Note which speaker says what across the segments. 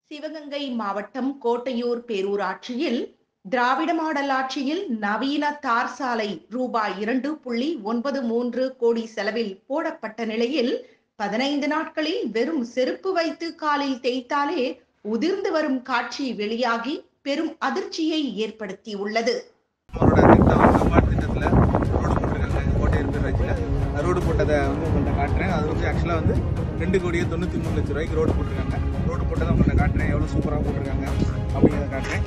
Speaker 1: சிவகங்கை மாவட்டம் கோட்டையூர் பேரூராட்சியில் திராவிட மாடல் ஆட்சியில் நவீன தார் சாலை ரூபாய் இரண்டு புள்ளி ஒன்பது மூன்று கோடி செலவில் போடப்பட்ட நிலையில் பதினைந்து நாட்களில் வெறும் செருப்பு வைத்து காலில் தேய்த்தாலே உதிர்ந்து வரும் காட்சி வெளியாகி பெரும் அதிர்ச்சியை ஏற்படுத்தியுள்ளது
Speaker 2: அவரோட திட்டம் சம்பாட் திட்டத்தில் ரோடு போட்டிருக்காங்க கோட்டையர் பேராட்சியில் ரோடு போட்டதை வந்து உங்கள்கிட்ட காட்டுறேன் அது வந்து ஆக்சுவலாக வந்து ரெண்டு கோடியே தொண்ணூற்றி மூணு லட்ச ரூபாய்க்கு ரோடு போட்டிருக்காங்க ரோடு போட்டதை உங்கள்கிட்ட காட்டுறேன் எவ்வளோ சூப்பராக போட்டிருக்காங்க அப்படிங்கிறத காட்டுறேன்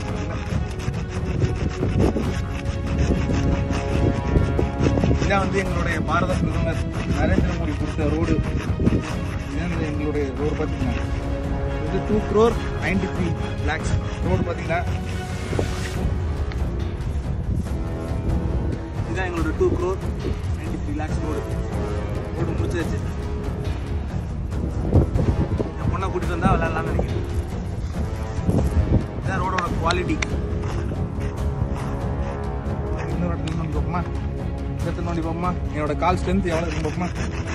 Speaker 2: இதான் வந்து எங்களுடைய பாரத பிரதமர் நரேந்திர மோடி கொடுத்த ரோடு இதான் இந்த எங்களுடைய ரோடு பார்த்தீங்கன்னா இது two crore ninety three lakhs road பார்த்தீங்கன்னா இதுதான் எங்களோட two crore ninety three lakhs road road முடிச்சாச்சு என் பொண்ணை கூட்டிட்டு வந்தா விளையாடலாம்னு நினைக்கிறேன் இதான் ரோடோட குவாலிட்டி இன்னொரு இடத்துல நோண்டி பார்ப்போமா இந்த இடத்துல நோண்டி பார்ப்போமா என்னோட கால் ஸ்ட்ரென்த் எவ்வளோ இருக்கு பார்ப்போமா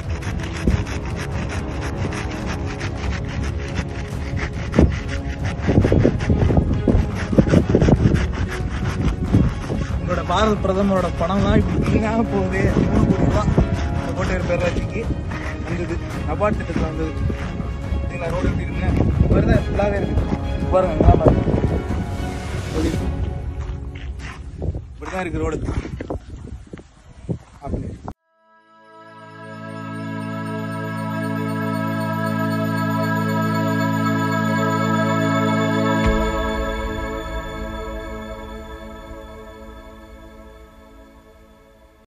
Speaker 2: உங்களோட பாரத பிரதமரோட பணம்லாம் இப்படி வீணாக போகுது மூணு கோடி ரூபா இந்த கோட்டையர் பேராட்சிக்கு வந்தது நபார்ட் திட்டத்தில் வந்தது பார்த்தீங்களா ரோடு எப்படி இருக்குங்க வருதா ஃபுல்லாகவே இருக்கு பாருங்க நல்லா இருக்கு இப்படி தான் இருக்கு ரோடு